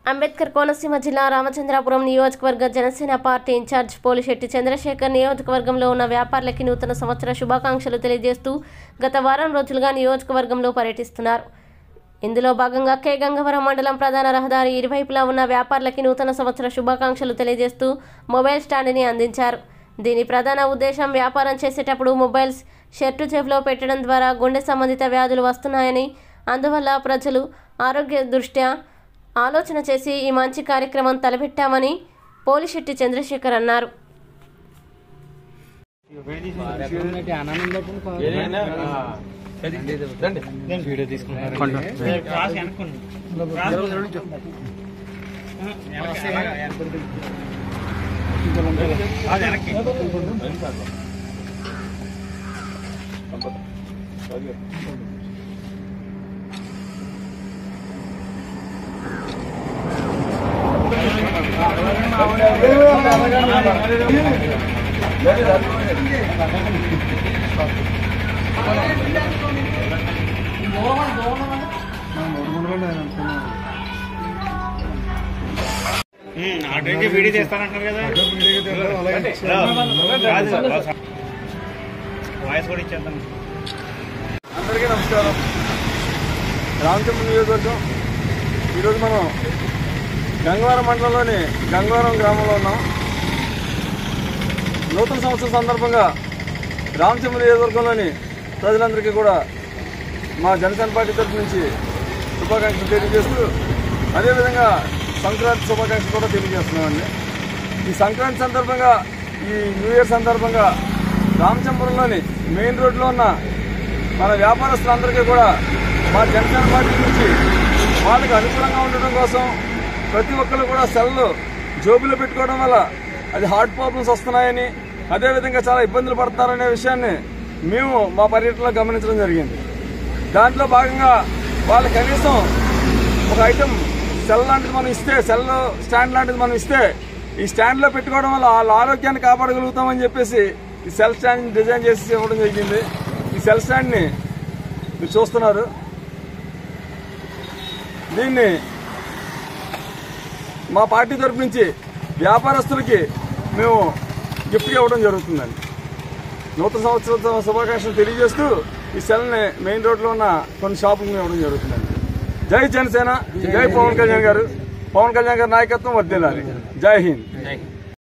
అంబేద్కర్ కోనసీమ జిల్లా రామచంద్రాపురం నియోజకవర్గ Janasena party incharge Polisetti Chandrasekhar నియోజకవర్గంలో ఉన్న వ్యాపారులకి నూతన సంవత్సర శుభాకాంక్షలు తెలియజేస్తూ గత వారం రోజులుగా నియోజకవర్గంలో పర్యటిస్తున్నారు ఇందులో భాగంగా కే గంగవరం మండలం ప్రధాన రహదారి ఇరువైపులా ఉన్న వ్యాపారులకి నూతన సంవత్సర శుభాకాంక్షలు తెలియజేస్తూ మొబైల్ స్టాండ్ని అందించారు దీని ప్రధాన ఉద్దేశం వ్యాపారం చేసేటప్పుడు మొబైల్స్ షర్టు జేబులో పెట్టడం ద్వారా గుండె సంబంధిత వ్యాధులు వస్తున్నాయని అందువల్ల ప్రజలు ఆరోగ్య దృష్ట్యా ఆలోచన చేసి ఈ మంచి కార్యక్రమం తలపెట్టామని పోలిశెట్టి చంద్రశేఖర్ అన్నారు ఆటోకి వీడియో చేస్తానంటున్నారు కదా కాదు, వాయిస్ కూడా ఇచ్చేద్దాం అందరికీ నమస్కారం రామచంద్ర నియోజకవర్గం ఈరోజు మనం గంగవరం మండలంలోని గంగవరం గ్రామంలో ఉన్నాం నూతన సంవత్సరం సందర్భంగా రామచంద్ర నియోజకవర్గంలోని ప్రజలందరికీ కూడా మా జనసేన పార్టీ తరఫు నుంచి శుభాకాంక్షలు తెలియజేస్తూ అదేవిధంగా సంక్రాంతి శుభాకాంక్షలు కూడా తెలియజేస్తున్నామండి ఈ సంక్రాంతి సందర్భంగా ఈ న్యూ ఇయర్ సందర్భంగా రామచంపురంలోని మెయిన్ రోడ్లో ఉన్న మన వ్యాపారస్తులందరికీ కూడా మా జనసేన పార్టీ నుంచి వాళ్ళకి అనుకూలంగా ఉండడం కోసం ప్రతి ఒక్కరు కూడా సెల్లు జోబులో పెట్టుకోవడం వల్ల అది హార్ట్ ప్రాబ్లమ్స్ వస్తున్నాయని అదేవిధంగా చాలా ఇబ్బందులు పడుతున్నారనే విషయాన్ని మేము మా పర్యటనలో గమనించడం జరిగింది దాంట్లో భాగంగా వాళ్ళు కనీసం ఒక ఐటమ్ సెల్ లాంటిది మనం ఇస్తే సెల్ స్టాండ్ లాంటిది మనం ఇస్తే ఈ స్టాండ్ లో పెట్టుకోవడం వల్ల వాళ్ళ ఆరోగ్యాన్ని కాపాడగలుగుతామని చెప్పేసి ఈ సెల్ స్టాండ్ డిజైన్ చేసి ఇవ్వడం జరిగింది ఈ సెల్ స్టాండ్ ని మీరు చూస్తున్నారు దీన్ని మా పార్టీ తరపు నుంచి వ్యాపారస్తులకి మేము గిఫ్ట్గా ఇవ్వడం జరుగుతుందండి నూతన సంవత్సర శుభాకాంక్షలు తెలియజేస్తూ ఈ సెల్ని మెయిన్ రోడ్లో ఉన్న కొన్ని షాపులు ఇవ్వడం జరుగుతుందండి జై జనసేన జై పవన్ కళ్యాణ్ గారు పవన్ కళ్యాణ్ గారి నాయకత్వం వర్దిల్లాలి జై హింద్